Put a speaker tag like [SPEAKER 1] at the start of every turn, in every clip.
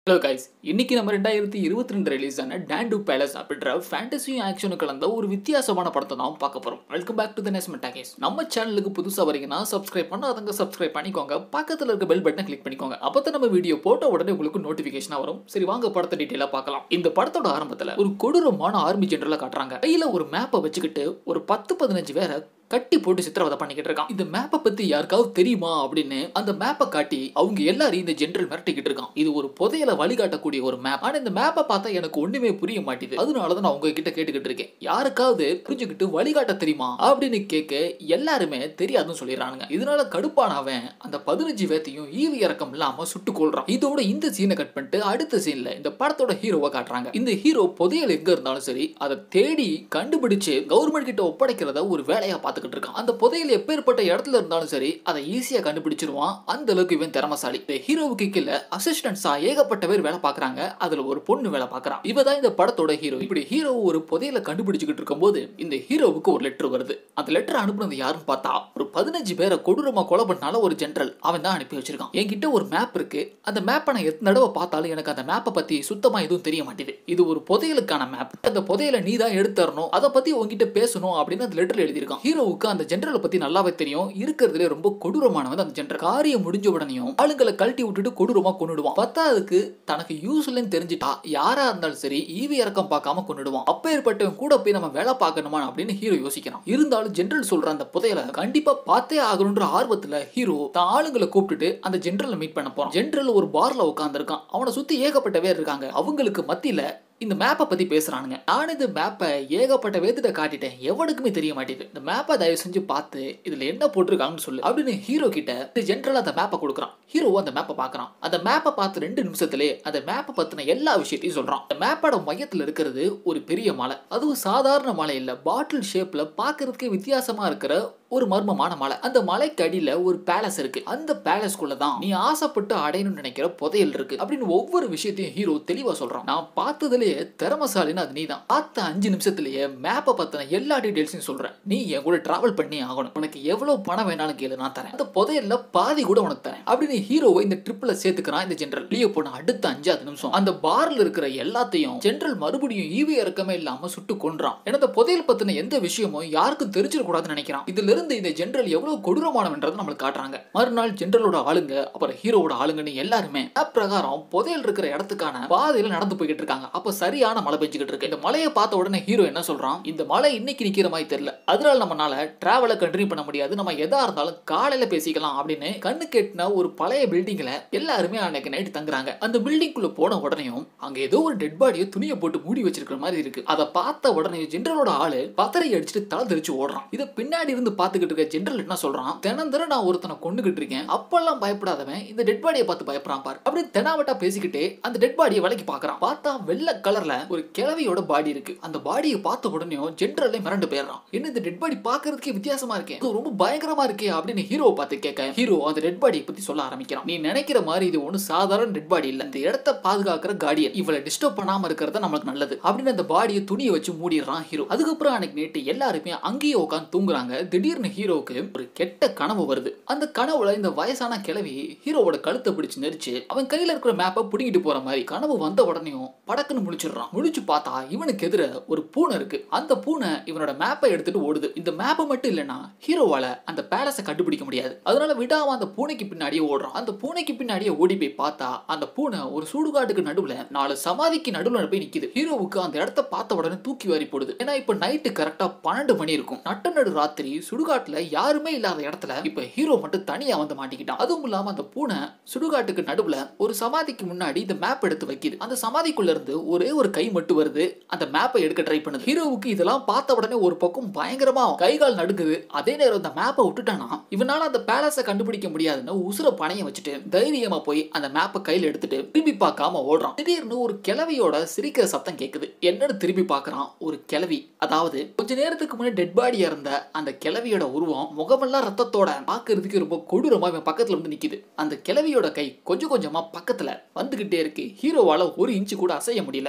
[SPEAKER 1] hello guys இன்னைக்கு நம்ம ரெண்டாயிரத்தி இருபத்தி ரெண்டு ரிலீஸ் ஆன டேண்டு பேலஸ் அப்படின்ற ஃபேண்டசியும் ஆக்ஷனும் கலந்த ஒரு வித்தியாசமான படத்தை தான் பார்க்க போறோம் வெல்கம் பேக் டு த நெஸ்மெண்ட் டாகேஸ் நம்ம சேனலுக்கு புதுசாக வரீங்கன்னா சப்ஸ்கிரைப் பண்ணாதவங்க சப்ஸ்கிரைப் பண்ணிக்கோங்க பக்கத்தில் இருக்க பெல் பட்டனை கிளிக் பண்ணிக்கோங்க அப்போ தான் நம்ம வீடியோ போட்ட உடனே உங்களுக்கு நோட்டிஃபிகேஷன் வரும் சரி வாங்க படத்தை டீட்டெயிலாக பார்க்கலாம் இந்த படத்தோட ஆரம்பத்தில் ஒரு கொடூரமான ஆர்மி ஜெனரலை காட்டுறாங்க கையில் ஒரு மேப்பை வச்சுக்கிட்டு ஒரு பத்து பதினஞ்சு பேரை கட்டி போட்டு சித்திரவதை பண்ணிக்கிட்டு இருக்கான் இந்த மேப்பை பத்தி யாருக்காவது தெரியுமா அப்படின்னு அந்த மேப்பை காட்டி அவங்க எல்லாரையும் இந்த ஜெனரல் மிரட்டிக்கிட்டு இருக்கான் இது ஒரு புதையல வழிகாட்டக்கூடிய ஒரு மேப் ஆனா இந்த மேப்பை பார்த்தா எனக்கு ஒண்ணுமே புரிய மாட்டேது அதனாலதான் நான் உங்ககிட்ட கேட்டுக்கிட்டு இருக்கேன் யாருக்காவது புரிஞ்சுக்கிட்டு வழிகாட்ட தெரியுமா அப்படின்னு கேட்க எல்லாருமே தெரியாதுன்னு சொல்லிடுறானுங்க இதனால கடுப்பான அவன் அந்த பதினஞ்சு பேத்தையும் ஈவி இறக்கம் இல்லாம சுட்டு கொள்றான் இதோட இந்த சீனை கட் பண்ணிட்டு அடுத்த சீன்ல இந்த படத்தோட ஹீரோவை காட்டுறாங்க இந்த ஹீரோ புதையல் எங்க இருந்தாலும் சரி அதை தேடி கண்டுபிடிச்சு கவர்மெண்ட் கிட்ட ஒப்படைக்கிறத ஒரு வேலையா பார்த்துக்கிட்டு இருக்கான் அந்த புதையல் எப்பேற்பட்ட இடத்துல இருந்தாலும் சரி அதை ஈஸியா கண்டுபிடிச்சிருவான் அந்த அளவுக்கு இவன் திறமசாலி இந்த ஹீரோவுக்கு கீழே அசிஸ்டன்ஸா ஏகப்பட்ட பேர் வேலை பார்க்கறாங்க அதுல ஒரு பொண்ணு வேலை பார்க்கறான் இவ தான் இந்த படத்தோட ஹீரோ இப்படி ஹீரோ ஒரு புதையல கண்டுபிடிச்சுக்கிட்டு இருக்கும்போது இந்த ஹீரோவுக்கு ஒரு லெட்டர் வருது அந்த லெட்டர் அனுப்புனது யாருன்னு பார்த்தா ஒரு பதினஞ்சு பேரை கொடூரமா கொலை பண்ணால ஒரு ஜென்ரல் அவன் தான் அனுப்பி வச்சிருக்கான் என்கிட்ட ஒரு மேப் இருக்கு அந்த மேப்பை நான் எத்தனை தடவை பார்த்தாலும் எனக்கு அந்த மேப்பை பத்தி சுத்தமா எதுவும் தெரிய மாட்டேது இது ஒரு புதையலுக்கான மேப் அந்த புதையலை நீ தான் எடுத்து தரணும் அதை பத்தி உங்ககிட்ட பேசணும் அப்படின்னு அந்த லெட்டர்ல எழுதியிருக்கான் ஹீரோவுக்கு அந்த ஜென்ரலை பத்தி நல்லாவே தெரியும் இருக்கிறதுலே ரொம்ப கொடூரமானவன் அந்த ஜென்ரல் காரியம் முடிஞ்ச உடனேயும் ஆளுங்களை கழட்டி விட்டுட்டு கொடூரமா கொண்டுடுவான் பத்தாவதுக்கு தனக்கு யூஸ் இல்லைன்னு தெரிஞ்சுட்டா யாரா இருந்தாலும் சரி ஈவி இறக்கம் பார்க்காம கொண்டுடுவான் அப்பேற்பட்டவன் கூட போய் நம்ம வேலை பார்க்கணுமா அப்படின்னு ஹீரோ யோசிக்கிறான் இருந்தாலும் ஜென்ரல் சொல்ற அந்த புதையலை கண்டிப்பா பார்த்தே ஆகணுன்ற ஆர்வத்துல ஹீரோ தான் ஆளுங்களை கூப்பிட்டுட்டு அந்த ஜென்ரலை மீட் பண்ண போறான் ஜென்ரல் ஒரு பார்ல உட்காந்துருக்கான் அவனை சுத்தி ஏகப்பட்ட பேர் இருக்காங்க அவங்களுக்கு மத்தியில இந்த மேப்பை பத்தி பேசுறானுங்க நான் இந்த மேப்பை ஏகப்பட்ட வேத்திட்ட காட்டிட்டேன் எவனுக்குமே தெரிய மாட்டேது இந்த மேப்பை தயவு செஞ்சு பார்த்து இதுல என்ன போட்டிருக்காங்கன்னு சொல்லு அப்படின்னு ஹீரோ கிட்ட இந்த ஜென்ரல் அந்த மேப்பை கொடுக்குறான் ஹீரோ அந்த மேப்பை பார்க்கறான் அந்த மேப்பை பார்த்து ரெண்டு நிமிஷத்திலே அந்த மேப்பை பத்தின எல்லா விஷயத்தையும் சொல்றான் அந்த மேப்போட மையத்துல இருக்கிறது ஒரு பெரிய மலை அதுவும் சாதாரண மலை இல்ல பாட்டில் ஷேப்ல பார்க்கிறதுக்கே வித்தியாசமா இருக்கிற ஒரு மர்மமான மலை அந்த மலைக்கு அடியில ஒரு பேலஸ் இருக்கு அந்த பேலஸ்குள்ள தான் நீ ஆசைப்பட்டு அடையணும்னு நினைக்கிற புதையல் இருக்கு அப்படின்னு ஒவ்வொரு விஷயத்தையும் ஹீரோ தெளிவா சொல்றான் நான் பார்த்ததுலயே திறமசாலின்னு அது நீ தான் பார்த்த அஞ்சு நிமிஷத்துலயே மேப்பை பத்தின எல்லா டீடைல்ஸையும் சொல்றேன் நீ என் கூட டிராவல் பண்ணி ஆகணும் உனக்கு எவ்வளவு பணம் வேணாலும் கேளு நான் தரேன் அந்த புதையல்ல பாதி கூட உனக்கு தரேன் அப்படின்னு ஹீரோவை இந்த ட்ரிப்ல சேர்த்துக்கிறான் இந்த ஜென்ரல் வெளியே போன அடுத்த அஞ்சாவது நிமிஷம் அந்த பார்ல இருக்கிற எல்லாத்தையும் ஜென்ரல் மறுபடியும் ஈவி இறக்கமே இல்லாம சுட்டு கொன்றான் ஏன்னா அந்த புதையல் பத்தின எந்த விஷயமும் யாருக்கும் தெரிஞ்சிடக்கூடாதுன்னு நினைக்கிறான் இதுல இருந்து இந்த ஜென்ரல் எவ்வளவு கொடூரமானவன்றதை நம்மளுக்கு காட்டுறாங்க மறுநாள் ஜென்ரலோட ஆளுங்க அப்புறம் ஹீரோவோட ஆளுங்கன்னு எல்லாருமே map பிரகாரம் புதையல் இருக்கிற இடத்துக்கான பாதையில நடந்து போய்கிட்டு இருக்காங்க அப்ப சரியான மழை பெஞ்சுக்கிட்டு இருக்கு இந்த மலையை பார்த்த உடனே ஹீரோ என்ன சொல்றான் இந்த மலை இன்னைக்கு நிக்கிற மாதிரி தெரியல அதனால நம்மனால டிராவலை கண்டினியூ பண்ண முடியாது நம்ம எதா இருந்தாலும் காலையில பேசிக்கலாம் அப்படின்னு கண்ணு கேட்டின ஒரு பழைய பில்டிங்ல எல்லாருமே அன்னைக்கு நைட் தங்குறாங்க அந்த பில்டிங்குள்ள போன உடனேயும் அங்க ஏதோ ஒரு டெட் பாடியை துணியை போட்டு மூடி வச்சிருக்கிற மாதிரி இருக்கு அதை பார்த்த உடனே ஜென்ரலோட ஆளு பத்தரை அடிச்சுட்டு தலை தெரிச்சு ஓடுறான் இதை பின்னாடி இருந்து பார்த்துக்கிட்டு இருக்க ஜென்ரல் என்ன சொல்றான் தினம் தினம் நான் ஒருத்தனை கொண்டுகிட்டு இருக்கேன் அப்பெல்லாம் பயப்படாதவன் இந்த டெட் பாடியை பார்த்து பயப்படுறான் பாரு அப்படி தெனாவட்டா பேசிக்கிட்டே அந்த டெட் பாடியை விலைக்கு பார்க்கறான் பார்த்தா வெள்ளை கலர்ல ஒரு கிழவியோட பாடி இருக்கு அந்த பாடியை பார்த்த உடனே ஜென்ரலே மிரண்டு போயிடுறான் என்ன இந்த டெட் பாடி பார்க்கறதுக்கே வித்தியாசமா இருக்கே இது ரொம்ப பயங்கரமா இருக்கே அப்படின்னு ஹீரோவை பார்த்து கேட்க ஹீரோ அந்த டெட் பாடியை பத்தி சொல்ல ஆரம்பிக்கிறான் நீ நினைக்கிற மாதிரி இது ஒன்றும் சாதாரண டெட் பாடி இல்ல இந்த இடத்த பாதுகாக்கிற கார்டியன் இவளை டிஸ்டர்ப் பண்ணாம இருக்கிறது நம்மளுக்கு நல்லது அப்படின்னு அந்த பாடியை துணியை வச்சு மூடிடுறான் ஹீரோ அதுக்கப்புறம் அன்னைக்கு நேற்று எல்லாருமே அங்கேயே உட்காந்து தூங்குறாங்க திடீர்னு ஹீரோவுக்கு ஒரு கெட்ட கனவு வருது அந்த கனவுல இந்த வயசான கிழவி ஹீரோவோட கழுத்தை பிடிச்சு நெரிச்சு அவன் கையில இருக்கிற மேப்பை புடிங்கிட்டு போற மாதிரி கனவு வந்த உடனேயும் படக்குன்னு முழிச்சிடுறான் முழிச்சு பார்த்தா இவனுக்கு எதிர ஒரு பூனை இருக்கு அந்த பூனை இவனோட மேப்பை எடுத்துட்டு ஓடுது இந்த மேப்பை மட்டும் இல்லைன்னா ஹீரோவால அந்த பேலஸை கண்டுபிடிக்க முடியாது அதனால விடாம அந்த பூனைக்கு பின்னாடியே ஓடுறான் அந்த பூனைக்கு பின்னாடியே ஓடி போய் பார்த்தா அந்த பூனை ஒரு சுடுகாட்டுக்கு நடுவுல நாலு சமாதிக்கு நடுவுல போய் நிக்குது ஹீரோவுக்கு அந்த இடத்த பார்த்த உடனே தூக்கி வாரி போடுது ஏன்னா இப்ப நைட்டு கரெக்டா பன்னெண்டு மணி இருக்கும் நட்ட நடு ராத்திரி சுடுகாட்டுல யாருமே இல்லாத இடத்துல இப்ப ஹீரோ மட்டும் தனியா வந்து மாட்டிக்கிட்டான் அதுவும் இல்லாம அந்த பூனை சுடுகாட்டுக்கு நடுவுல ஒரு சமாதிக்கு முன்னாடி இந்த மேப் எடுத்து வைக்குது அந்த சமாதிக்குள்ள இருந்து ஒரே ஒரு கை மட்டும் வருது அந்த மேப்பை எடுக்க ட்ரை பண்ணுது ஹீரோவுக்கு இதெல்லாம் பார்த்த உடனே ஒரு பக்கம் பயங்கரமா கை கால் நடுங்குது அதே நேரம் அந்த மேப்பை விட்டுட்டானா இவனால அந்த பேலஸை கண்டுபிடிக்க முடியாதுன்னு உசுர பணைய வச்சுட்டு தைரியமா போய் அந்த மேப்பை கையில எடுத்துட்டு திரும்பி பார்க்காம ஓடுறான் திடீர்னு ஒரு கிழவியோட சிரிக்கிற சத்தம் கேக்குது என்னன்னு திரும்பி பார்க்கறான் ஒரு கிழவி அதாவது கொஞ்ச நேரத்துக்கு முன்னாடி டெட் பாடியா இருந்த அந்த கிழவியோட உருவம் முகமெல்லாம் ரத்தத்தோட பார்க்கறதுக்கு ரொம்ப கொடூரமா இவன் பக்கத்துல வந்து நிக்குது அந்த கிழவியோட கை கொஞ்சம் கொஞ்சமா பக்கத்துல வந்துகிட்டே இருக்கு ஹீரோவால ஒரு இன்ச்சு கூட அசைய முடியல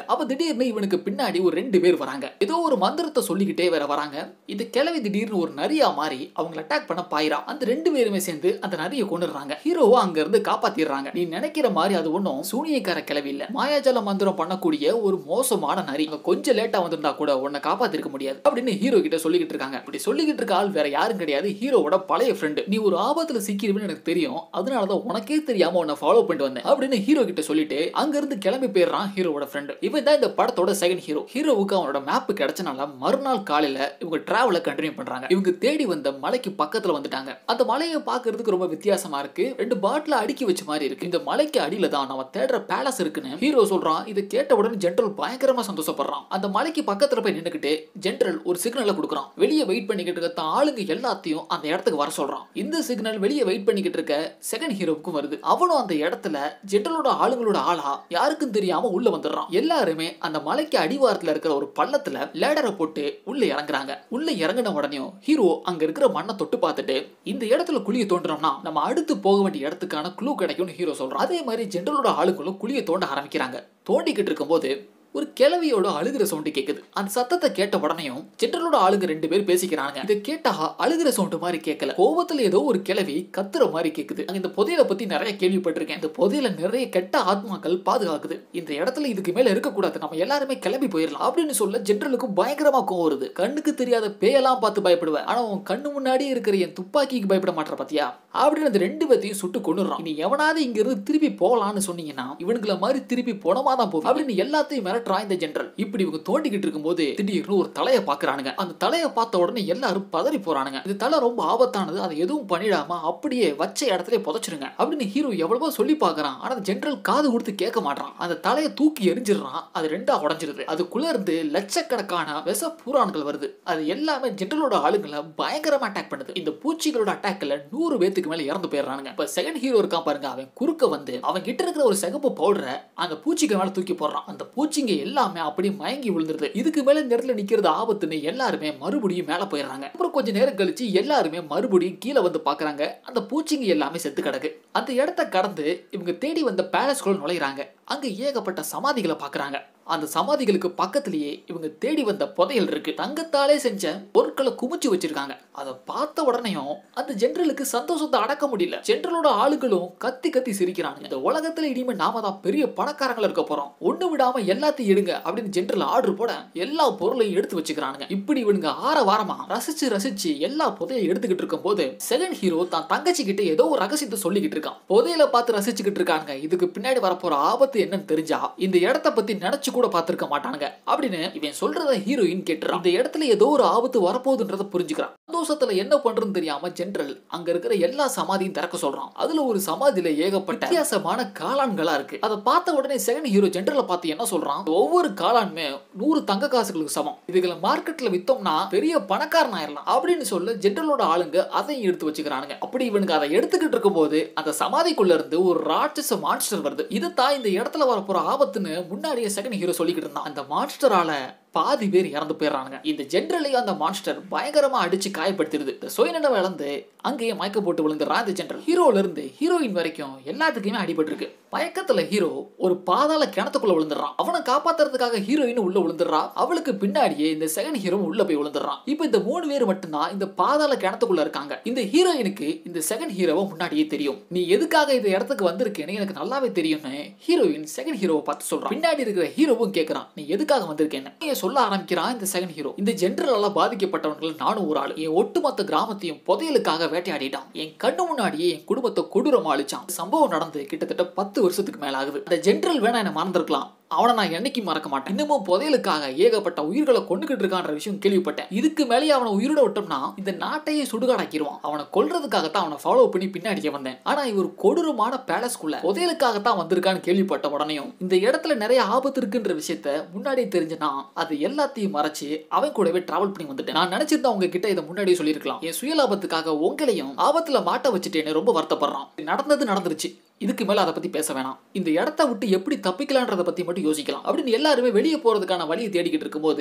[SPEAKER 1] அப்ப திடீர்னு இவனுக்கு பின்னாடி ஒரு ரெண்டு பேர் வராங்க ஏதோ ஒரு மந்திரத்தை சொல்லிக்கிட்டே வேற வராங்க இது கிளவி திடீர்னு ஒரு நரியா மாறி அவங்கள அட்டாக் பண்ண பாயிரா அந்த ரெண்டு பேருமே சேர்ந்து அந்த நரியை கொண்டுறாங்க ஹீரோவை அங்க இருந்து காப்பாத்திடுறாங்க நீ நினைக்கிற மாதிரி அது ஒன்றும் சூனியக்கார கிளவி இல்ல மாயாஜால மந்திரம் பண்ணக்கூடிய ஒரு மோசமான நரி அங்க கொஞ்சம் லேட்டா வந்திருந்தா கூட உன்னை காப்பாத்திருக்க முடியாது அப்படின்னு ஹீரோ கிட்ட சொல்லிக்கிட்டு இருக்காங்க இப்படி சொல்லிக்கிட்டு இருக்க ஆள் வேற யாரும் கிடையாது ஹீரோவோட பழைய ஃப்ரெண்டு நீ ஒரு ஆபத்துல சிக்கிருவேன்னு எனக்கு தெரியும் அதனாலதான் உனக்கே தெரியாம உன்னை ஃபாலோ பண்ணிட்டு வந்தேன் அப்படின்னு ஹீரோ கிட்ட சொல்லிட்டு அங்க இருந்து கிளம்பி போயிடுறான் ஹீரோவோட ஃப்ரெண்டு இவன் தான் இந்த படத்தோட செகண்ட் ஹீரோ ஹீரோவுக்கு அவனோட மேப் கிடைச்சனால மறுநாள் காலையில இவங்க டிராவலை கண்டினியூ பண்றாங்க இவங்க தேடி வந்த மலைக்கு பக்கத்துல வந்துட்டாங்க அந்த மலையை பார்க்கிறதுக்கு ரொம்ப வித்தியாசமா இருக்கு ரெண்டு பாட்டில அடுக்கி வச்ச மாதிரி இருக்கு இந்த மலைக்கு அடியில தான் நம்ம தேடுற பேலஸ் இருக்குன்னு ஹீரோ சொல்றான் இதை கேட்ட உடனே ஜென்ரல் பயங்கரமா சந்தோஷப்படுறான் அந்த மலைக்கு பக்கத்துல போய் நின்னுக்கிட்டு ஜென்ரல் ஒரு சிக்னலை கொடுக்குறான் வெளியே வெயிட் பண்ணிக்கிட்டு இருக்க தான் ஆளுங்க எல்லாத்தையும் அந்த இடத்துக்கு வர சொல்றான் இந்த சிக்னல் வெளியே வெயிட் பண்ணிக்கிட்டு இருக்க செகண்ட் ஹீரோவுக்கும் வருது அவனும் அந்த இடத்துல ஜென்ரலோட ஆளுங்களோட ஆளா யாருக்கும் தெரியாம உள்ள வந்துடுறான் எல்லாருமே அந்த மலைக்கு அடிவாரத்துல இருக்கிற ஒரு பள்ளத்துல லேடரை போட்டு உள்ள இறங்குறாங்க உள்ள இறங்கின உடனே ஹீரோ அங்க இருக்கிற மண்ணை தொட்டு பார்த்துட்டு இந்த இடத்துல குழியை தோண்டுறோம்னா நம்ம அடுத்து போக வேண்டிய இடத்துக்கான குழு கிடைக்கும்னு ஹீரோ சொல்றான் அதே மாதிரி ஜென்ரலோட ஆளுங்களும் குழியை தோண்ட ஆரம்பிக்கிறாங்க தோண்டிக்கிட்டு இருக்கும்போது ஒரு கிழவியோட அழுகிற சவுண்டு கேக்குது அந்த சத்தத்தை கேட்ட உடனேயும் ஜென்ரலோட ஆளுங்க ரெண்டு பேர் பேசிக்கிறாங்க இதை கேட்டா அழுகிற சவுண்டு மாதிரி கேட்கல கோபத்துல ஏதோ ஒரு கிழவி கத்துற மாதிரி கேக்குது அங்க இந்த புதையலை பத்தி நிறைய கேள்விப்பட்டிருக்கேன் இந்த புதையல நிறைய கெட்ட ஆத்மாக்கள் பாதுகாக்குது இந்த இடத்துல இதுக்கு மேல இருக்கக்கூடாது நம்ம எல்லாருமே கிளம்பி போயிடலாம் அப்படின்னு சொல்ல ஜென்ரலுக்கு பயங்கரமா கோவம் வருது கண்ணுக்கு தெரியாத பேயெல்லாம் பார்த்து பயப்படுவேன் ஆனா உன் கண்ணு முன்னாடி இருக்கிற என் துப்பாக்கிக்கு பயப்பட மாட்டேற பாத்தியா அப்படின்னு அந்த ரெண்டு பேத்தையும் சுட்டு கொண்டுறான் இனி எவனாவது இங்க இருந்து திருப்பி போகலான்னு சொன்னீங்கன்னா இவனுக்குள்ள மாதிரி திருப்பி போனமா தான் போகும் அப்படின்னு எல்லாத்தையும் மிரட்டுறான் இந்த ஜென்ரல் இப்படி இவங்க தோண்டிக்கிட்டு இருக்கும்போது திடீர்னு ஒரு தலையை பாக்குறானுங்க அந்த தலையை பார்த்த உடனே எல்லாரும் பதறி போறானுங்க இந்த தலை ரொம்ப ஆபத்தானது அதை எதுவும் பண்ணிடாம அப்படியே வச்ச இடத்துல புதைச்சிருங்க அப்படின்னு ஹீரோ எவ்வளவோ சொல்லி பாக்குறான் ஆனா ஜென்ரல் காது கொடுத்து கேட்க மாட்டான் அந்த தலையை தூக்கி எரிஞ்சிடுறான் அது ரெண்டா உடஞ்சிருது அதுக்குள்ள இருந்து லட்சக்கணக்கான விஷ பூரான்கள் வருது அது எல்லாமே ஜென்ரலோட ஆளுங்களை பயங்கரமா அட்டாக் பண்ணுது இந்த பூச்சிகளோட அட்டாக்ல நூறு பேத்துக்கு மேல இறந்து போயிடுறானுங்க இப்ப செகண்ட் ஹீரோ இருக்கான் பாருங்க அவன் குறுக்க வந்து அவன் கிட்ட இருக்கிற ஒரு சிகப்பு பவுடரை அந்த பூச்சிக்கு மேல தூக்கி போடுறான் அந்த பூச்சிங்க எல்லாமே அப்படியே மயங்கி விழுந்துருது இதுக்கு மேல இந்த இடத்துல நிக்கிறது ஆபத்துன்னு எல்லாருமே மறுபடியும் மேல போயிடுறாங்க அப்புறம் கொஞ்ச நேரம் கழிச்சு எல்லாருமே மறுபடியும் கீழே வந்து பாக்குறாங்க அந்த பூச்சிங்க எல்லாமே செத்து கிடக்கு அந்த இடத்த கடந்து இவங்க தேடி வந்த பேலஸ்குள்ள நுழையிறாங்க அங்க ஏகப்பட்ட சமாதிகளை பாக்குறாங்க அந்த சமாதிகளுக்கு பக்கத்திலேயே இவங்க தேடி வந்த புதையல் இருக்கு தங்கத்தாலே செஞ்ச பொருட்களை குமிச்சு வச்சிருக்காங்க அதை பார்த்த உடனேயும் அந்த ஜென்ரலுக்கு சந்தோஷத்தை அடக்க முடியல ஜென்ரலோட ஆளுகளும் கத்தி கத்தி சிரிக்கிறாங்க இந்த உலகத்துல இனிமே நாம தான் பெரிய பணக்காரங்களா இருக்க போறோம் ஒண்ணு விடாம எல்லாத்தையும் எடுங்க அப்படின்னு ஜென்ரல் ஆர்டர் போட எல்லா பொருளையும் எடுத்து வச்சுக்கிறானுங்க இப்படி இவனுங்க ஆற வாரமா ரசிச்சு ரசிச்சு எல்லா புதையை எடுத்துக்கிட்டு இருக்கும் போது செகண்ட் ஹீரோ தான் தங்கச்சி கிட்ட ஏதோ ஒரு ரகசியத்தை சொல்லிக்கிட்டு இருக்கான் புதையல பார்த்து ரசிச்சுக்கிட்டு இருக்காங்க இதுக்கு பின்னாடி வரப்போற ஆபத்து என்னன்னு தெரிஞ்சா இந்த இடத்த பத்தி நினைச்சு கூட பார்த்திருக்க மாட்டானுங்க அப்படின்னு இவன் சொல்றத ஹீரோயின் கேட்டுறான் இந்த இடத்துல ஏதோ ஒரு ஆபத்து வரப்போகுதுன்றத புரிஞ்சுக்கிறான் சந்தோஷத்துல என்ன பண்றதுன்னு தெரியாம ஜென்ரல் அங்க இருக்கிற எல்லா சமாதியும் திறக்க சொல்றான் அதுல ஒரு சமாதியில ஏகப்பட்ட வித்தியாசமான காளான்களா இருக்கு அதை பார்த்த உடனே செகண்ட் ஹீரோ ஜென்ரலை பார்த்து என்ன சொல்றான் ஒவ்வொரு காளானுமே நூறு தங்க காசுகளுக்கு சமம் இதுகளை மார்க்கெட்ல வித்தோம்னா பெரிய பணக்காரன் ஆயிரலாம் அப்படின்னு சொல்ல ஜென்ரலோட ஆளுங்க அதையும் எடுத்து வச்சுக்கிறானுங்க அப்படி இவனுக்கு அதை எடுத்துக்கிட்டு இருக்கும் போது அந்த சமாதிக்குள்ள இருந்து ஒரு ராட்சச மான்ஸ்டர் வருது இதுதான் இந்த இடத்துல வரப்போற ஆபத்துன்னு முன்னாடியே செகண்ட் ஹீரோ சொல்லிக்கிட்டு இருந்தான் அந்த மான்ஸ்டரால பாதி பேர் இறந்து போயிடுறானுங்க இந்த ஜென்ரலையும் அந்த மான்ஸ்டர் பயங்கரமா அடிச்சு காயப்படுத்திடுது இந்த சுயநினைவு இழந்து அங்கேயே மயக்க போட்டு விழுந்துடுறான் இந்த ஜென்ரல் ஹீரோல இருந்து ஹீரோயின் வரைக்கும் எல்லாத்துக்குமே அடிபட்டிருக்கு மயக்கத்துல ஹீரோ ஒரு பாதாள கிணத்துக்குள்ள விழுந்துடுறான் அவனை காப்பாத்துறதுக்காக ஹீரோயின் உள்ள விழுந்துடுறா அவளுக்கு பின்னாடியே இந்த செகண்ட் ஹீரோ உள்ள போய் விழுந்துடுறான் இப்போ இந்த மூணு பேர் மட்டும்தான் இந்த பாதாள கிணத்துக்குள்ள இருக்காங்க இந்த ஹீரோயினுக்கு இந்த செகண்ட் ஹீரோவை முன்னாடியே தெரியும் நீ எதுக்காக இந்த இடத்துக்கு வந்திருக்கேன்னு எனக்கு நல்லாவே தெரியும்னு ஹீரோயின் செகண்ட் ஹீரோவை பார்த்து சொல்றான் பின்னாடி இருக்கிற ஹீரோவும் கேட்கறான் நீ எதுக்காக வந்திருக்கேன்னு நீ சொல்ல ஆரம்பிக்கிறான் இந்த செகண்ட் ஹீரோ இந்த ஜென்ரலால பாதிக்கப்பட்டவர்கள் நானும் ஒரு ஆள் என் ஒட்டுமொத்த கிராமத்தையும் புதையலுக்காக வேட்டையாடிட்டான் என் கண்ணு முன்னாடியே என் குடும்பத்தை கொடூரமா அழிச்சான் சம்பவம் நடந்து கிட்டத்தட்ட பத்து வருஷத்துக்கு மேல ஆகுது அந்த ஜென்ரல் வேணா என்ன மறந்திருக்கலாம் அவனை நான் என்னைக்கும் மறக்க மாட்டேன் இன்னமும் புதையலுக்காக ஏகப்பட்ட உயிர்களை கொண்டுகிட்டு இருக்கான்ற விஷயம் கேள்விப்பட்டேன் இதுக்கு மேலேயே அவனை உயிரோட விட்டோம்னா இந்த நாட்டையே சுடுகாடாக்கிடுவான் அவனை கொல்றதுக்காகத்தான் அவனை ஃபாலோ பண்ணி பின்னாடியே வந்தேன் ஆனா இவர் கொடூரமான பேலஸ்குள்ள புதையலுக்காகத்தான் வந்திருக்கான்னு கேள்விப்பட்ட உடனேயும் இந்த இடத்துல நிறைய ஆபத்து இருக்குன்ற விஷயத்த முன்னாடியே தெரிஞ்சனா அது எல்லாத்தையும் மறைச்சு அவன் கூடவே டிராவல் பண்ணி வந்துட்டேன் நான் நினைச்சிருந்தா உங்ககிட்ட இதை முன்னாடியே சொல்லியிருக்கலாம் என் சுயலாபத்துக்காக உங்களையும் ஆபத்துல மாட்ட வச்சுட்டேன்னு ரொம்ப வருத்தப்படுறான் நடந்தது நடந்துருச்சு இதுக்கு மேல அதை பத்தி பேச வேணாம் இந்த இடத்த விட்டு எப்படி தப்பிக்கலான்றத பத்தி மட்டும் யோசிக்கலாம் அப்படின்னு எல்லாருமே வெளியே போறதுக்கான வழியை தேடிக்கிட்டு இருக்கும்போது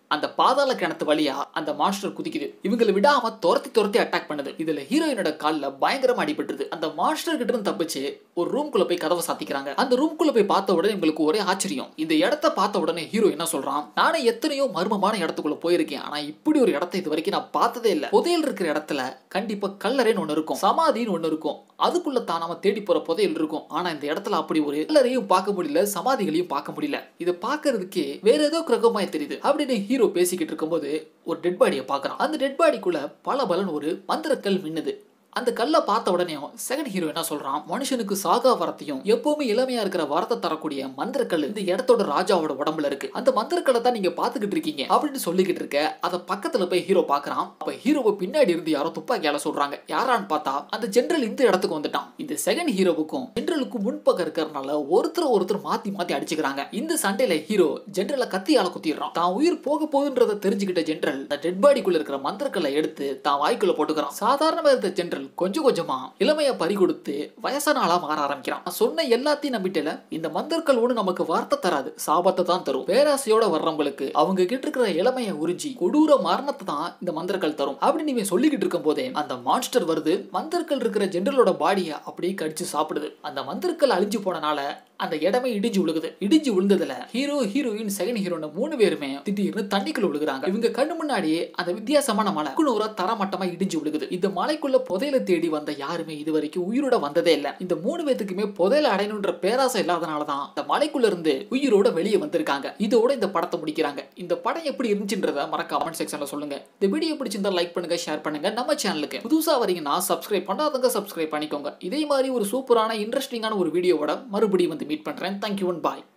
[SPEAKER 1] அந்த பாதாள கிணத்து வழியா அந்த மாஸ்டர் குதிக்குது இவங்களை விடாம துரத்தி துரத்தி அட்டாக் பண்ணுது இதுல ஹீரோயினோட கால்ல பயங்கரமா அடிபட்டுருது அந்த மாஸ்டர் கிட்ட இருந்து தப்பிச்சு ஒரு ரூம்குள்ள போய் கதவை சாத்திக்கிறாங்க அந்த ரூம்குள்ள போய் பார்த்த உடனே இவங்களுக்கு ஒரே ஆச்சரியம் இந்த இடத்த பார்த்த உடனே ஹீரோ என்ன சொல்றான் நானே எத்தனையோ மர்மமான இடத்துக்குள்ள போயிருக்கேன் ஆனா இப்படி ஒரு இடத்த இது வரைக்கும் நான் பார்த்ததே இல்ல புதையல் இருக்கிற இடத்துல கண்டிப்பா கல்லறைன்னு ஒண்ணு இருக்கும் சமாதின்னு ஒண்ணு இருக்கும் அதுக்குள்ள தான் நாம தேடி போற புதையல் இருக்கும் ஆனா இந்த இடத்துல அப்படி ஒரு கல்லறையும் பார்க்க முடியல சமாதிகளையும் பார்க்க முடியல இதை பார்க்கறதுக்கே வேற ஏதோ கிரகமாய் தெரியுது அப்படின்னு ஹீரோ பேசிக்கிட்டு இருக்கும்போது ஒரு டெட் பாடியை பார்க்கறான் அந்த டெட் பாடிக்குள்ள பல பலன் ஒரு மந்திரக்கல் மின்னுது அந்த கல்லை பார்த்த உடனே செகண்ட் ஹீரோ என்ன சொல்றான் மனுஷனுக்கு சாகா வரத்தையும் எப்பவுமே இளமையா இருக்கிற வரத்தை தரக்கூடிய மந்திரக்கல் இந்த இடத்தோட ராஜாவோட உடம்புல இருக்கு அந்த மந்திரக்கல்லை தான் நீங்க பாத்துக்கிட்டு இருக்கீங்க அப்படின்னு சொல்லிக்கிட்டு இருக்க அத பக்கத்துல போய் ஹீரோ பாக்குறான் அப்ப ஹீரோவை பின்னாடி இருந்து யாரோ துப்பாக்கியால சொல்றாங்க யாரான்னு பார்த்தா அந்த ஜெனரல் இந்த இடத்துக்கு வந்துட்டான் இந்த செகண்ட் ஹீரோவுக்கும் ஜெனரலுக்கும் முன்பக்கம் இருக்கிறதுனால ஒருத்தர் ஒருத்தர் மாத்தி மாத்தி அடிச்சுக்கிறாங்க இந்த சண்டையில ஹீரோ ஜெனரலை கத்தியால குத்திடுறான் தான் உயிர் போக போகுதுன்றத தெரிஞ்சுக்கிட்ட ஜெனரல் அந்த டெட் பாடிக்குள்ள இருக்கிற மந்திரக்கல்லை எடுத்து தான் வாய்க்குள்ள போட்டுக்கிறான் சாதாரணமா இருந்த ஜெனரல் கொஞ்சம் கொஞ்சமா இளமைய பறி கொடுத்து வயசான ஆளா மாற ஆரம்பிக்கிறான் நான் சொன்ன எல்லாத்தையும் நம்பிட்டல இந்த மந்திரக்கல் ஒண்ணு நமக்கு வார்த்தை தராது சாபத்தை தான் தரும் பேராசையோட வர்றவங்களுக்கு அவங்க கிட்ட இருக்கிற இளமைய உறிஞ்சி கொடூர மரணத்தை தான் இந்த மந்திரக்கல் தரும் அப்படின்னு இவன் சொல்லிக்கிட்டு இருக்கும் போதே அந்த மான்ஸ்டர் வருது மந்திரக்கல் இருக்கிற ஜெனரலோட பாடியை அப்படியே கடிச்சு சாப்பிடுது அந்த மந்திரக்கல் அழிஞ்சு போனனால அந்த இடமே இடிஞ்சு விழுகுது இடிஞ்சு விழுந்ததுல ஹீரோ ஹீரோயின் செகண்ட் ஹீரோன மூணு பேருமே திடீர்னு தண்ணிக்குள்ள விழுகுறாங்க இவங்க கண்ணு முன்னாடியே அந்த வித்தியாசமான மலை குனூரா தரமட்டமா இடிஞ்சு விழுகுது இந்த மலைக்குள்ள புதையல தேடி வந்த யாருமே இது வரைக்கும் உயிரோட வந்ததே இல்ல இந்த மூணு பேத்துக்குமே புதையல அடையணுன்ற பேராசை இல்லாதனால தான் இந்த மலைக்குள்ள இருந்து உயிரோட வெளியே வந்திருக்காங்க இதோட இந்த படத்தை முடிக்கிறாங்க இந்த படம் எப்படி இருந்துச்சுன்றத மறக்க கமெண்ட் செக்ஷன்ல சொல்லுங்க இந்த வீடியோ பிடிச்சிருந்தா லைக் பண்ணுங்க ஷேர் பண்ணுங்க நம்ம சேனலுக்கு புதுசா வரீங்கன்னா சப்ஸ்கிரைப் பண்ணாதவங்க சப்ஸ்கிரைப் பண்ணிக்கோங்க இதே மாதிரி ஒரு சூப்பரான இன்ட்ரெஸ்டிங்கான ஒரு வீடியோவோட மறுபடியும் வந்து மீட் பண்றேன் தேங்க்யூ அண்ட் பாய்